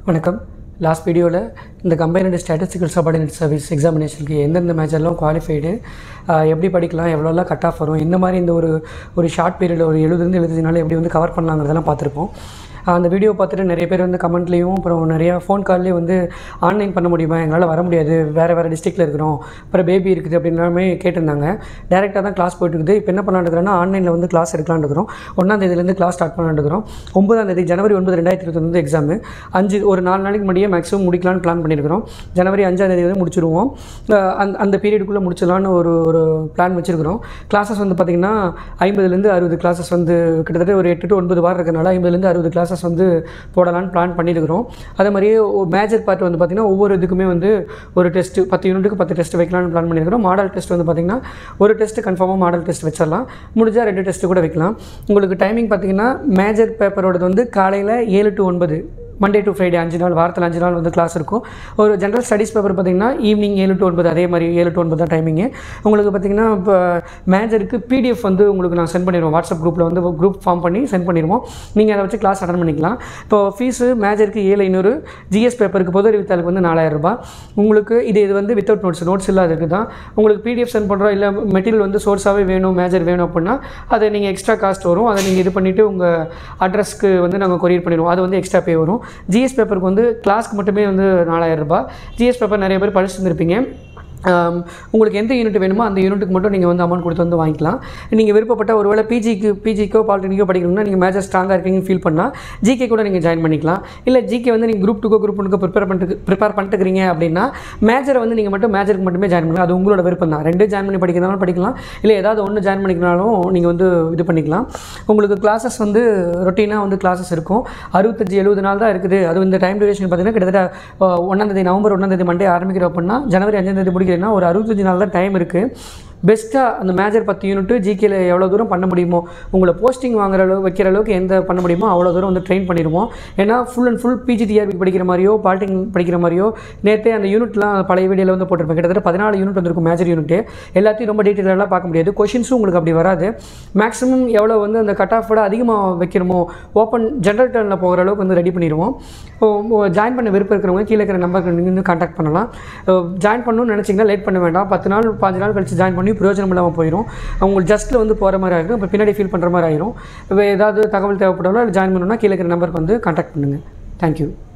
வணக்கம் லாஸ்ட் வீடியோவில் இந்த கம்பைனடு ஸ்டாட்டிஸ்டிக்கல் சபார்டினேட் சர்வீஸ் எக்ஸாமினேஷனுக்கு எந்தெந்த மேஜர்லாம் குவாலிஃபைடு எப்படி படிக்கலாம் எவ்வளோலாம் கட் ஆஃப் வரும் இந்த மாதிரி இந்த ஒரு ஒரு ஷார்ட் பீரியடில் ஒரு எழுபதுலேருந்து எழுபத்தஞ்சு நாள் எப்படி வந்து கவர் பண்ணலாங்கிறதெல்லாம் பார்த்துருப்போம் அந்த வீடியோ பார்த்துட்டு நிறைய பேர் வந்து கமெண்ட்லேயும் அப்புறம் நிறையா ஃபோன் கால்லேயே வந்து ஆன்லைன் பண்ண முடியுமா எங்களால் வர முடியாது வேறு வேறு டிஸ்ட்ரிக்டில் இருக்கிறோம் அப்புறம் பேபி இருக்குது அப்படின்னாலுமே கேட்டிருந்தாங்க டேரெக்டாக தான் கிளாஸ் போயிட்டு இருக்குது இப்போ என்ன பண்ணலான்னு இருக்கிறோன்னா ஆன்லைனில் வந்து கிளாஸ் எடுக்கலான்னு இருக்கிறோம் ஒன்றாம் தேதியிலேருந்து கிளாஸ் ஸ்டார்ட் பண்ணலான்னு இருக்கிறோம் ஒன்பதாம் தேதி ஜனவரி ஒன்பது ரெண்டாயிரத்தி இருபத்தொன்று எக்ஸாமு அஞ்சு ஒரு நாலு நாளைக்கு முன்னாடியே மேக்ஸிமம் முடிக்கலாம்னு பிளான் பண்ணியிருக்கிறோம் ஜனவரி அஞ்சாம் தேதி வந்து முடிச்சிருவோம் அஹ் அந்த அந்த பீரியடுக்குள்ளே முடிச்சிடலான்னு ஒரு ஒரு பிளான் வச்சுருக்கிறோம் கிளாஸஸ் வந்து பார்த்திங்கன்னா ஐம்பதுலேருந்து அறுபது கிளாஸஸ் வந்து கிட்டத்தட்ட ஒரு எட்டு டு ஒன்பது வாரம் இருக்கிறனால ஐம்பதுலேருந்து அறுபது கிளாஸஸ் வந்து போடலான்னு பிளான் பண்ணியிருக்கிறோம் அதே மாதிரியே மேஜர் பார்ட் வந்து பார்த்திங்கன்னா ஒவ்வொரு இதுக்குமே வந்து ஒரு டெஸ்ட்டு பத்து யூனிட்டுக்கு பத்து டெஸ்ட் வைக்கலாம்னு பிளான் பண்ணியிருக்கிறோம் மாடல் டெஸ்ட் வந்து பார்த்திங்கன்னா ஒரு டெஸ்ட் கன்ஃபார்மாக மாடல் டெஸ்ட் வச்சிடலாம் முடிஞ்சால் ரெண்டு டெஸ்ட்டு கூட வைக்கலாம் உங்களுக்கு டைமிங் பார்த்திங்கன்னா மேஜர் பேப்பரோடது வந்து காலையில் ஏழு டு ஒன்பது மண்டே டு ஃப்ரைடே அஞ்சு நாள் வாரத்தில் அஞ்சு நாள் வந்து கிளாஸ் இருக்கும் ஒரு ஜென்ரல் ஸ்டடீஸ் பேப்பர் பார்த்திங்கன்னா ஈவினிங் ஏழு டு ஒன்பது அதே மாதிரி ஏழு டு ஒன்பது தான் டைமிங்கு உங்களுக்கு பார்த்திங்கன்னா இப்போ மேஜருக்கு பிடிஎஃப் வந்து உங்களுக்கு நான் சென்ட் பண்ணிடுவோம் வாட்ஸ்அப் குரூப்பில் வந்து குரூப் ஃபார்ம் பண்ணி சென்ட் பண்ணிடுவோம் நீங்கள் அதை வச்சு கிளாஸ் அட்டன் பண்ணிக்கலாம் இப்போ ஃபீஸு மேஜருக்கு ஏழு ஐநூறு ஜிஎஸ் பேப்பருக்கு பொது அறிவித்தாளுக்கு வந்து நாலாயிரம் ரூபாய் உங்களுக்கு இது இது வந்து வித்தவுட் நோட்ஸ் நோட்ஸ் இல்லாததுக்கு தான் உங்களுக்கு பிடிஎஃப் சென்ட் பண்ணுறோம் இல்லை மெட்டீரியல் வந்து சோர்ஸாகவே வேணும் மேஜர் வேணும் அப்படின்னா அதை நீங்கள் எக்ஸ்ட்ரா காஸ்ட் வரும் அதை நீங்கள் இது பண்ணிவிட்டு உங்கள் அட்ரஸ்க்கு வந்து நாங்கள் கொரியர் பண்ணிடுவோம் அது வந்து எக்ஸ்ட்ரா பே வரும் ஜிஎஸ் பேப்பருக்கு வந்து கிளாஸ்க்கு மட்டுமே வந்து நாலாயிரம் ரூபாய் ஜிஎஸ் பேப்பர் நிறைய பேர் படிச்சுருந்துருப்பீங்க ஆம், உங்களுக்கு எந்த யூனிட் வேணுமோ அந்த யூனிட்டுக்கு மட்டும் நீங்கள் வந்து அமௌண்ட் கொடுத்து வந்து வாங்கிக்கலாம் நீங்கள் விருப்பப்பட்ட ஒருவேளை பிஜிக்கு பிஜிக்கோ பாலிடெக்னிக்கோ படிக்கணும்னா நீங்கள் மேஜர் ஸ்ட்ராங்காக இருக்கீங்கன்னு ஃபீல் பண்ணால் ஜிகே கூட நீங்கள் ஜாயின் பண்ணிக்கலாம் இல்லை ஜிகே வந்து நீங்கள் குரூப் டூக்கோ குரூப் ஒன்றுக்கோ ப்ரிப்பேர் பண்ணிட்டு ப்ரிப்பேர் பண்ணிட்டுக்கிறீங்க அப்படின்னா மேஜரை வந்து நீங்கள் மட்டும் மேஜருக்கு மட்டுமே ஜாயின் பண்ணலாம் அது உங்களோட விருப்பம் தான் ரெண்டு ஜாயின் பண்ணி படிக்கிறனாலும் படிக்கலாம் இல்லை ஏதாவது ஒன்று ஜாயின் பண்ணிக்கிறனாலும் நீங்கள் வந்து இது பண்ணிக்கலாம் உங்களுக்கு கிளாஸஸ் வந்து ரொட்டீனாக வந்து கிளாஸஸ் இருக்கும் அறுபத்தஞ்சு எழுபது நாள் தான் இருக்குது அது இந்த டைம் டியூரேஷன் பார்த்தீங்கன்னா கிட்டத்தட்ட ஒன்றாந்தேதி நவம்பர் ஒன்றாந்தேதி மண்டே ஆரம்பிக்கிறோம் அப்படின்னா ஜனவரி அஞ்சாந்தேதி முடிக்கிறேன்னா ஒரு அறுபத்தஞ்சு நாள் தான் டைம் இருக்குது பெஸ்ட்டாக அந்த மேஜர் பத்து யூனிட்டு ஜிகேல எவ்வளோ தூரம் பண்ண முடியுமோ உங்களை போஸ்டிங் வாங்குற அளவு வைக்கிற அளவுக்கு எந்த பண்ண முடியுமோ அவ்வளோ தூரம் வந்து ட்ரெயின் பண்ணிடுவோம் ஏன்னா full and full PG TRB படிக்கிற மாதிரியோ பாலிடெக்னிக் படிக்கிற மாதிரியோ நேற்றே அந்த யூனிட்லாம் பழைய வீடியோவில் வந்து போட்டிருப்பேன் கிட்டத்தட்ட பதினாலு யூனிட் வந்திருக்கும் மேஜர் யூனிட்டு எல்லாத்தையும் ரொம்ப டீட்டெயிலாக பார்க்க முடியாது கொஷின்ஸும் உங்களுக்கு அப்படி வராது மேக்ஸிமம் எவ்வளோ வந்து அந்த கட் ஆஃப் விட அதிகமாக வைக்கணுமோ ஓப்பன் ஜென்ரல் டர்னில் போகிற அளவுக்கு வந்து ரெடி பண்ணிடுவோம் ஜாயின் பண்ண விருப்பம் இருக்கிறவங்க கீழே இருக்கிற நம்பருக்கு நீங்கள் வந்து கான்டாக்ட் பண்ணலாம் ஜாயின் பண்ணணும்னு நினச்சிங்கன்னா லேட் பண்ண வேண்டாம் பத்து நாள் பாஞ்சு நாள் கழிச்சு ஜாயின் பண்ணி பிரயோஜனம் இல்லாமல் போயிடும் உங்களுக்கு ஜஸ்ட்டில் வந்து போகிற மாதிரி ஆகிடும் இப்போ பின்னாடி ஃபீல் பண்ணுற மாதிரி ஆயிரும் இப்போ ஏதாவது தகவல் தேவைப்பட்டாலும் ஜாயின் பண்ணணும்னா கீழே இருக்கிற நம்பருக்கு வந்து கான்டாக்ட் பண்ணுங்கள் தேங்க்யூ